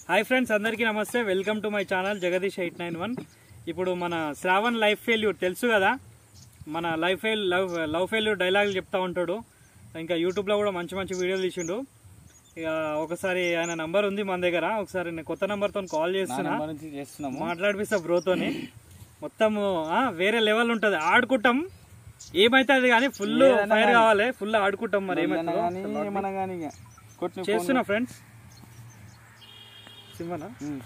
Hi friends అందరికీ నమస్తే welcome to my channel Jagadish eight nine one ఇప్పుడు మన శ్రావణ్ లైఫ్ ఫెయిల్యూర్ తెలుసు కదా మన life fail love love failure డైలాగులు చెప్తా ఉంటాడు ఇంకా యూట్యూబ్లో కూడా మంచి మంచి వీడియోలు తీసిండు ఇక ఒకసారి ఆయన నంబర్ ఉంది మన దగ్గర ఒకసారి నేను కొత్త నంబర్తో కాల్ చేస్తున్నా నెంబర్ నుంచి చేస్తున్నాము మాట్లాడిపిస్తా బ్రోతోని మొత్తం ఆ, వేరే లెవెల్ ఉంటుంది ఆడుకుంటాం ఏమైతుంది కానీ ఫుల్ ఏదైనా ఫైర్ కానీ. కావాలి ఫుల్ ఆడుకుంటాం మరి ఏమన్నా కానీ ఏమైతుందో ఏమన్నా కానీ ఇక కొట్టిన చేస్తున్నా ఫ్రెండ్స్ సిమ్మనా ఉమ్.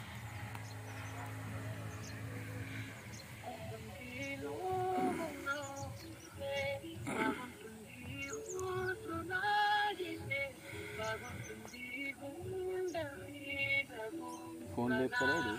ఫోన్ లేపుతలేడు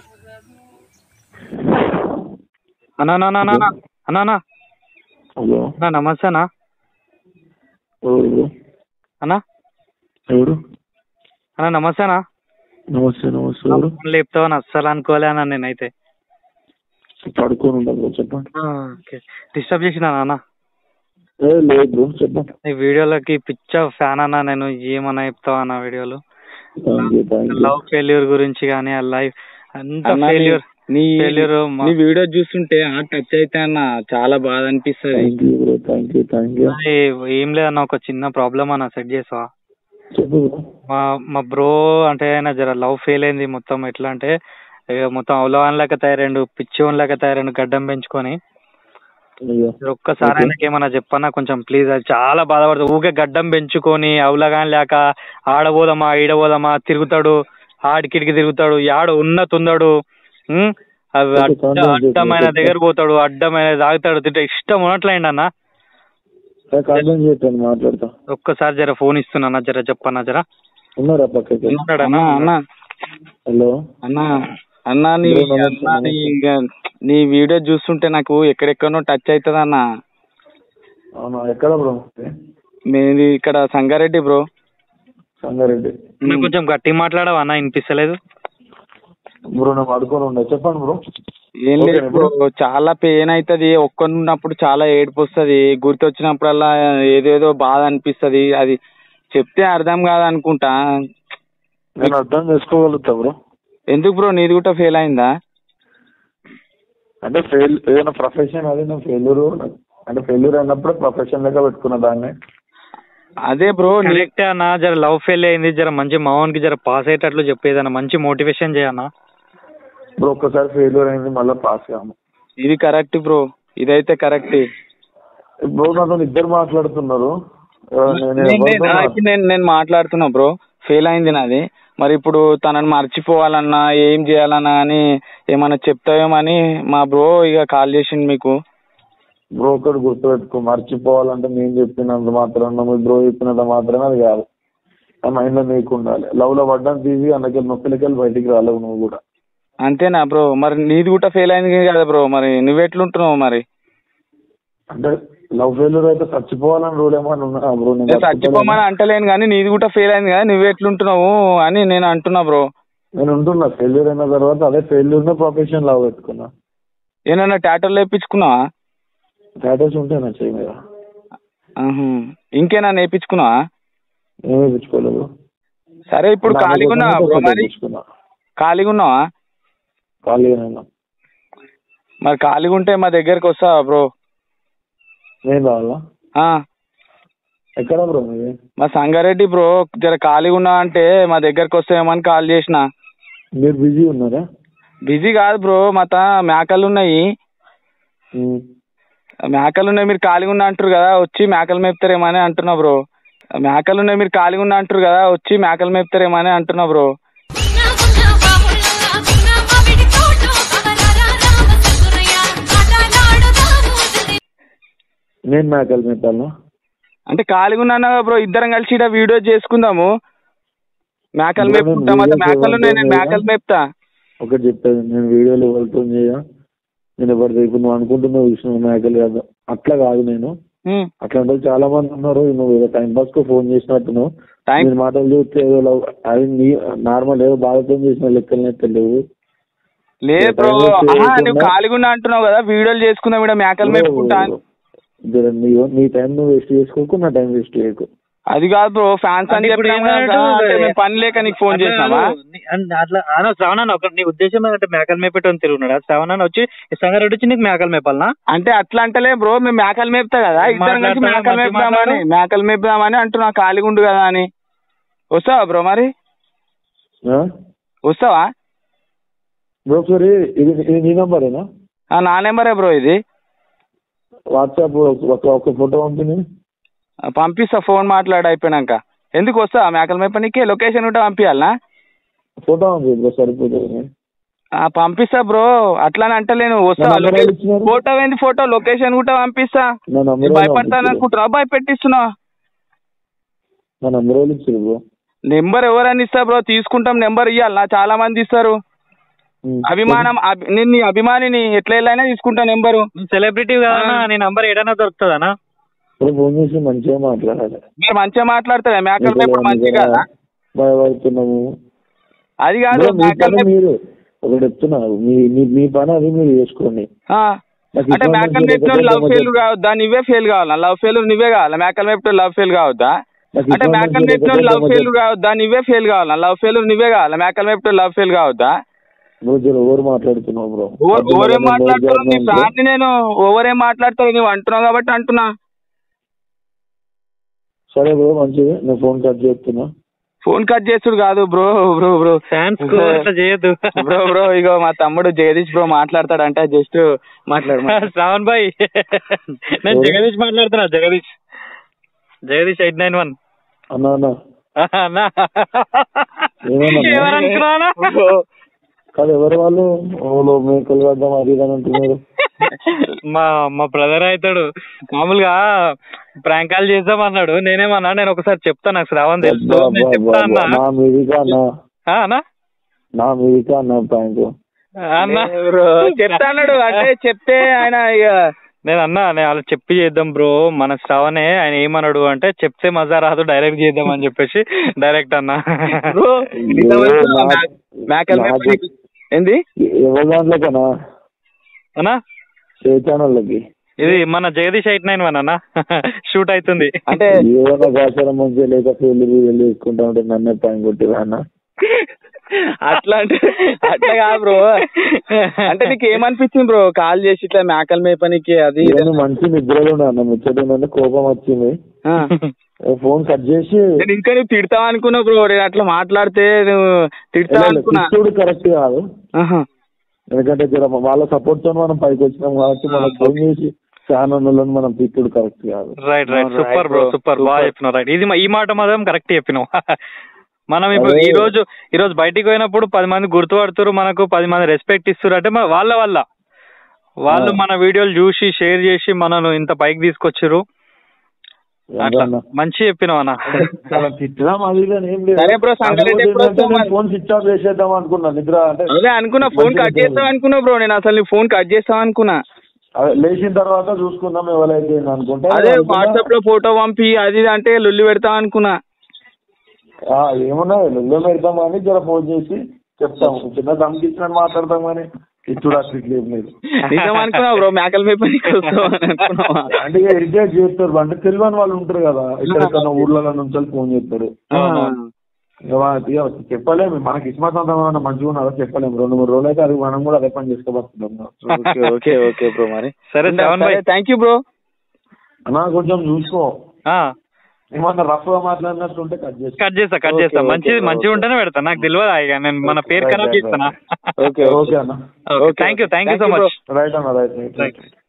అన్నా అన్నా అన్నా అన్నా అన్నా అన్నా హలో అన్నా నమస్తే అన్నా ఎవరు అన్నా ఎవరు అన్నా నమస్తే అన్నా నమస్తే నమస్తే ఎవరు ఫోన్ లేపుతావని అస్సలు అనుకోలే అన్న నేనైతే పడుకొని ఉండదు చెప్పండి ఓకే డిస్టర్బ్ చేసిన అన్న ఏ లేదు బ్రో చెప్పండి నీ వీడియోలకి పిచ్చ ఫ్యాన్ అన్న నేను ఏమన్నా చెప్తావు అన్న వీడియోలు thank you thank you love failure గురించి కానీ ఆ లైఫ్ అంత అన్నా, ఫెయిల్యూర్ నీ ఫెయిల్యూర్ నీ వీడియో చూస్తుంటే ఆ టచ్ అయితే అన్న చాలా బాధ అనిపిస్తుంది thank you bro thank you thank you ఏం లేదన్న ఒక చిన్న ప్రాబ్లం అన్న సెట్ చేసావా చెప్పు బ్రో మా మా బ్రో అంటే ఆయన జర లవ్ ఫెయిల్ అయింది మొత్తం ఎట్లా అంటే ఇక మొత్తం అవలవాన్ లెక్క తయారైండు పిచ్చోన్ లెక్క తయారైండు గడ్డం పెంచుకొని అయ్యో మీరు ఒక్కసారి ఆయనకి ఏమన్నా చెప్పన్నా కొంచెం ప్లీజ్ అది చాలా బాధపడుతుంది ఊకే గడ్డం పెంచుకొని అవలగాని లేక ఆడబోదమా ఈడబోదమా తిరుగుతాడు ఆడికిడికి తిరుగుతాడు యాడ ఉన్నతుందడు ఉం? అవి ఓకే, అడ్డ కాంటాక్ట్ చేసి అడ్డమైన చెప్తా. దగ్గర పోతాడు అడ్డమైన తాగుతాడు తింటే ఇష్టం ఉన్నట్లయిండి అన్న అర్థం చేస్తాను మాట్లాడతా ఒక్కసారి జర ఫోన్ ఇస్తున్నా జర చెప్పన్నా జర ఉన్నారా పక్కకి ఉన్నాడన్నా? అన్న అన్న హలో అన్న అన్న నీ బ్రో, నమస్తే, అన్న నీ నమస్తే. ఇంకా నీ వీడియో చూస్తుంటే నాకు ఎక్కడెక్కడనో టచ్ అవుతుంది అన్న అవునా ఎక్కడ బ్రో మీది ఇక్కడ సంగారెడ్డి బ్రో సంగారెడ్డి నువ్వు కొంచెం గట్టిగా మాట్లాడవా అన్న వినిపిస్తలేదు బ్రో నేను పడుకొని ఉండే చెప్పండి బ్రో ఏం ఓకే లేదు బ్రో చాలా పెయిన్ అవుతుంది ఒక్కనున్నప్పుడు చాలా ఏడుపు వస్తుంది గుర్తొచ్చినప్పుడల్లా ఏదేదో బాధ అనిపిస్తుంది అది చెప్తే అర్థం కాదనుకుంటా నేను అర్థం చేసుకోగలుగుతా బ్రో ఎందుకు బ్రో నీది కూడా ఫెయిల్ అయిందా అంటే ఫెయిల్ ఏదైనా ప్రొఫెషన్ అది నేను ఫెయిల్యూర్ అంటే ఫెయిల్యూర్ అయినప్పుడు ప్రొఫెషన్ లెక్క పెట్టుకున్న దాన్ని అదే బ్రో నీ కరెక్టే అన్న జర లవ్ ఫెయిల్ అయింది జర మంచి మౌన్కి జర పాస్ అయ్యేటట్లు చెప్పేదన్న మంచి మోటివేషన్ చేయన్నా ఇప్పుడు ఒక్కసారి ఫెయిల్యూర్ అయింది మళ్ళీ పాస్ కాము ఇది కరెక్ట్ బ్రో ఇదైతే కరెక్ట్ ఇప్పుడు నాతో ఇద్దరు మాట్లాడుతున్నారు ఆ, నేను నేను ఎవరితో నేను- మా- ఇప్పుడు నేను నేను మాట్లాడుతున్నా బ్రో ఫెయిల్ అయింది నాది మరి ఇప్పుడు తనని మర్చిపోవాలన్నా ఏం చేయాలన్నా అని ఏమన్నా చెప్తావేమని మా బ్రో ఇక కాల్ చేసిండు మీకు బ్రో ఒకటి గుర్తుపెట్టుకో మర్చిపోవాలంటే నేను చెప్పినంత మాత్రం మీ బ్రో చెప్పినంత మాత్రమే అది కాదు ఆ మైండ్ లో నీకు ఉండాలి లవ్ లో పడ్డం తీసి అందుకెళ్ళి నొప్పిలకెళ్ళి బయటికి రాలేవు నువ్వు కూడా అంతేనా బ్రో మరి నీది కూడా ఫెయిల్ అయింది కదా బ్రో మరి నువ్వెట్లుంటున్నావు మరి అంటే లవ్ ఫెయిల్యూర్ అయితే చచ్చిపోవాలని రూల్ ఏమన్నా ఉన్నా బ్రో నేను నేను చచ్చిపోమని అంటలేను కానీ నీది కూడా ఫెయిల్ అయింది కదా నువ్వెట్లుంటున్నావు అని నేను అంటున్నా బ్రో నేను ఉంటున్నా ఫెయిల్యూర్ అయిన తర్వాత అదే ఫెయిల్యూర్ నే ప్రొఫెషన్ లవ్ పెట్టుకున్నా ఏమన్నా టాటోలు వేయించుకున్నావా స్టేటస్ ఉంటే నా చేయి మీద ఆహా. ఇంకేనా నేర్పించుకున్నావా ఏమీ తెచ్చుకోలేదు సరే ఇప్పుడు ఖాళీగా ఉన్నావా బ్రో మరి తెచ్చుకున్నా ఖాళీగా ఉన్నావా ఖాళీగా మరి ఖాళీగా ఉంటే మా దగ్గరికి వస్తావా బ్రో నేను రావాలా ఆ, ఎక్కడ బ్రో మీది మా సంగారెడ్డి బ్రో జర ఖాళీగా ఉన్నా అంటే మా దగ్గరికి వస్తావేమని కాల్ చేసిన మీరు బిజీ ఉన్నారా బిజీ కాదు బ్రో మా తా మేకలు ఉన్నాయి ఉమ్. మేకలు ఉన్నాయి మీరు ఖాళీగా ఉన్నా అంటారు కదా వచ్చి మేకలు మేపుతారేమో అని అంటున్నా బ్రో మేకలు ఉన్నాయి మీరు ఖాళీగా ఉన్నా అంటారు కదా వచ్చి మేకలు మేపుతారేమో అని అంటున్నా బ్రో చిన్న చిన్న బాబుల్లా చిన్న మామిడి తోట కవరారా రామచంద్రయ్య ఆటలాడుదాము జల్ది నేను మేకలు మేపాలా అంటే ఖాళీగా ఉన్నాను బ్రో ఇద్దరం కలిసి ఇక్కడ వీడియో చేసుకుందాము మేకలు బ్రో, మేపుకుంటా నేను మొత్తం వీడియో మేకలు ఉన్నాయి నేను చేయమంటే మేకలు మేపుతా ఒకటి చెప్పేది నేను వీడియోలు ఎవరితో చేయ నేను ఎవరి ఇప్పుడు నువ్వు అనుకుంటున్నావు విషయం మేకలు కాదు అట్లా కాదు నేను హ్మ్. అట్లాంటి వాళ్ళు చాలా మంది ఉన్నారు నువ్వు ఏదో టైం పాస్ కు ఫోన్ చేసినట్టు నువ్వు టైం నేను మాటలు చూస్తే ఏదో లవ్ అది నీ నార్మల్ ఏదో బాధతో చేసిన లెక్కలనే తెలియవు లేదు బ్రో టైం వేస్ట్ ఆహా, చేయకుండా- నువ్వు ఖాళీగా ఉన్నా అంటున్నావు కదా వీడియోలు చేసుకుందాం ఇక్కడ మేకలు మేపుకుంటా అని. జర నీ నీ టైం నువ్వు వేస్ట్ చేసుకోకు నా టైం వేస్ట్ చేయకు అది కాదు బ్రో ఫ్యాన్స్ అని అంటే ఇప్పుడు చెప్పినాం కదా, ఏమన్నట్టు? అంటే మేము పని లేక నీకు ఫోన్ అట్లా చేసినామా కాదు. నీ- అన్- అట్లా అన్న శ్రవణ్ ఒక నీ ఉద్దేశం ఏంటంటే మేకలు మేపేటోని తిరుగున్నాడు శ్రవణ్ వచ్చి ఈ సంగారెడ్డి వచ్చి నీకు మేకలు మేపాలనా అంటే అట్లా అంటలే బ్రో మేము మేకలు మేపుతా కదా ఇద్దరం కలిసి మాట్లాడతావా? మేకలు మంచిగా మేపుదామని మాట్లాడు. మేకలు మేపుదామని అంటున్నా ఖాళీగా ఉండు కదా అని వస్తావా బ్రో మరి ఆ? వస్తావా బ్రో ఒకసారి ఇది ఇది నీ నంబరేనా ఆ, నా నెంబరే బ్రో ఇది వాట్సాప్ ఒక ఒక ఫోటో పంపిణీ ఆ, పంపిస్తా ఫోన్ మాట్లాడి అయిపోయినాక ఎందుకు వస్తావా మేకలు మేపనికి లొకేషన్ ఉంటే పంపించాలనా ఫోటో పంపి బ్రో సరిపోతుంది ఆ, పంపిస్తా బ్రో అట్లానే అంటలేను వస్తావా నా number ఎవరు ఇచ్చినారు? ఫోటో ఏంది ఫోటో లొకేషన్ కూడా పంపిస్తా నా నంబర్ భయపడతాను అనుకుంటున్నా భయపెట్టిస్తున్నావు నా నంబర్ వాళ్ళు ఇచ్చారు బ్రో నెంబర్ ఎవరని ఇస్తా బ్రో తీసుకుంటాం నెంబర్ ఇవ్వాలి నా చాలా మంది ఇస్తారు ఉమ్. అభిమానం అభి- నేను నీ అభిమానిని ఎట్లా వెళ్ళైనా తీసుకుంటా నెంబరు సెలబ్రిటీ కదా నీ నంబర్ ఏడైనా దొరుకుతుందనా బ్రో ఫోన్ చేసి మంచిగా మాట్లాడాలి మీరు మంచిగా మాట్లాడతారా మేకల మేపుడు మంచిగా కాదా భయపడుతున్నాము అది కాదు బ్రో, మీ మేకల పని మేపు- మీరు ఒకటి చెప్తున్నారు మీ మీ- మీ పని అది మీరు చేసుకోండి ఆ. నాకు అంటే ఇష్టం మేకల మంచిగా మేపుడు లేకపోతే లవ్ ఫెయిల్ మొదలు- కావద్దా నువ్వే ఫెయిల్ కావాలా లవ్ ఫెయిల్ నువ్వే కావాలా మేకల మేపుడు లవ్ ఫెయిల్ కావద్దా నాకు అంటే ఇష్టం మేకల మంచిగా మేపుడు లేకపోతే లవ్ ఫెయిల్ మొదలు- కావద్దా నువ్వే ఫెయిల్ కావాలా లవ్ ఫెయిల్ నువ్వే కావాలా మేకల మేపుడు లవ్ ఫెయిల్ కావద్దా బ్రో జర ఎవరు మాట్లాడుతున్నావు బ్రో ఓ- ఓవరేం అర్థం మాట్లాడుతున్నావు నీ కాదు. ఫ్యాన్ నేను ఓవరేం మాట్లాడతావు నువ్వు అంటున్నావు కాబట్టి అంటున్నా సరే బ్రో మంచిది నేను ఫోన్ కట్ చేస్తున్నా ఫోన్ కట్ చేసుడు కాదు బ్రో బ్రో బ్రో ఫ్యాన్స్ అట్లా చేయొద్దు బ్రో బ్రో ఇగో మా తమ్ముడు జగదీష్ బ్రో మాట్లాడతాడంటే జస్ట్ మాట్లాడు శ్రావణ్ భాయ్ నేను జగదీష్ మాట్లాడుతున్నా Jagadish Jagadish eight nine one అన్నా అన్నా అన్నా ఏమన్నా? ఏమనుకున్నానా కాదు ఎవరు వాళ్ళు ఓలో మేకలు వద్దాం అది ఇది అని అంటున్నారు మా మా బ్రదర్ అవుతాడు మామూలుగా ప్రాంకాలు చేద్దాం అన్నాడు నేనేమన్నా నేను ఒకసారి చెప్తా నాకు శ్రావణ్ తెలుసు అబ్బా, నేను అబ్బా, చెప్తా అబ్బా, అన్నా నా మీదికా అన్నా ఆ, అన్నా నా మీదికా అన్నా ప్యాంక్ అన్నా బ్రో చెప్తా అన్నాడు అంటే చెప్తే ఆయన ఇక నేను అన్నా నేను అలా చెప్పి చేద్దాం బ్రో మన శ్రావణే ఆయన ఏమన్నాడు అంటే చెప్తే మజా రాదు డైరెక్ట్ చేద్దాం అని చెప్పేసి డైరెక్ట్ అన్నా బ్రో నా- మేకల్ నాకు- ఏంది ఎవరి దాంట్లోకనా అన్నా ఏ ఛానళ్ళకి ఇది మన జగదీష్ ఎయిట్ నైన్ వన్ అన్న షూట్ అవుతుంది అంటే ఏదైనా గాచారం మంచిగా లేక పెళ్లి వెళ్ళి వేసుకుంటా ఉంటే నన్నే పైన కొట్టిరా అన్న అట్లా అంటే అట్లా కాదు బ్రో అంటే నీకు ఏమనిపించింది బ్రో కాల్ చేసి ఇట్లా మేకల మేపనికి అది ఇది ఇవన్నీ మంచి నిద్రలో ఉన్నా అన్న ముచ్చట ఏంటంటే కోపం వచ్చింది ఆ. ఫోన్ కట్ చేసి నేను ఇంకా నువ్వు తిడతావు అనుకున్నా బ్రో నేను అట్లా మాట్లాడితే నువ్వు తిడతావు అనుకున్నా తిట్టుడు కరెక్ట్ కాదు ఆహా. ఎందుకంటే జర వాళ్ళ సపోర్ట్ తో మనం పైకి వచ్చినాం కాబట్టి మనం ఫోన్ చేసి చాలా వాళ్ళని మనం తిట్టుడు కరెక్ట్ కాదు right right Right, super bro bro. Super బాగా Super. చెప్పినావు రైట్ ఇది మా- ఈ మాట మాత్రం కరెక్ట్ చెప్పినావు మనం ఇప్పుడు అదే. ఈ రోజు ఈ రోజు బయటికి పోయినప్పుడు పది మంది గుర్తుపడుతురు మనకు పది మంది రెస్పెక్ట్ ఇస్తారు అంటే మన- వాళ్ళ వల్ల వాళ్ళు ఆ. మన వీడియోలు చూసి షేర్ చేసి మనను ఇంత పైకి తీసుకొచ్చారు అట్లా అన్న. మంచి చెప్పినావు అన్న చాలా తిట్టడం అది ఇది అని ఏం లేదు సరే bro, సంగతి కాకపోతే ఎప్పుడు ఏంటంటే వస్తావు నేను మరి? ఫోన్ స్విచ్ ఆఫ్ చేసేద్దాం అనుకున్నా నిద్ర అంటే అదే అనుకున్నా ఫోన్ మంచిగా కట్ చేస్తావు అనుకున్నా బ్రో నేను అసలు నీ ఫోన్ కట్ చేస్తావు అనుకున్నా అదే లేచిన తర్వాత చూసుకుందాం ఎవరైతే అనుకుంటే అదే అనుకున్నా, వాట్సాప్ లో ఫోటో పంపి అది ఇది అంటే లొల్లి పెడతావు అనుకున్నా ఆ, ఏమున్నా లొల్లో పెడతాం అని జర ఫోన్ చేసి చెప్తాం చిన్న దమ్కి ఇచ్చినట్టు మాట్లాడతాం కానీ ఇచ్చుడు అసలు ఇట్లా ఏం లేదు నిజం అనుకున్నా బ్రో మేకల మేపనికి వస్తావు అని అనుకున్నావా అంటే ఇక ఇరిటేట్ చేస్తారు అంటే తెలియని వాళ్ళు ఉంటారు కదా ఇక్కడ ఊర్లలో నుంచి ఫోన్ చేస్తారు ఆ. ఇక వా- ఇక చెప్పలేము మనకి ఇస్మాత్ అంతా ఏమన్నా మంచిగా ఉన్నారో చెప్పలేము రెండు మూడు రోజులు అయితే అది మనం కూడా అదే పని చేసుకోబోతున్నాం ఓకే ఓకే ఓకే బ్రో మరి సరే శ్రవణ్ భాయ్ థ్యాంక్ యూ బ్రో అన్నా కొంచెం చూసుకో ఆ, ఏమన్నా రఫ్ గా మాట్లాడినట్టుంటే కట్ చేసి కట్ చేస్తా కట్ Okay, చేస్తా okay, మంచిది okay. మంచిగా ఉంటేనే పెడతా నాకు తెలియదు ఇక నేను మన పేరు Right, ఖరాబ్ right, చేస్తానా ఓకే ఓకే అన్న okay thank you thank you so Thank you, much right అన్న రైట్ రైట్ రైట్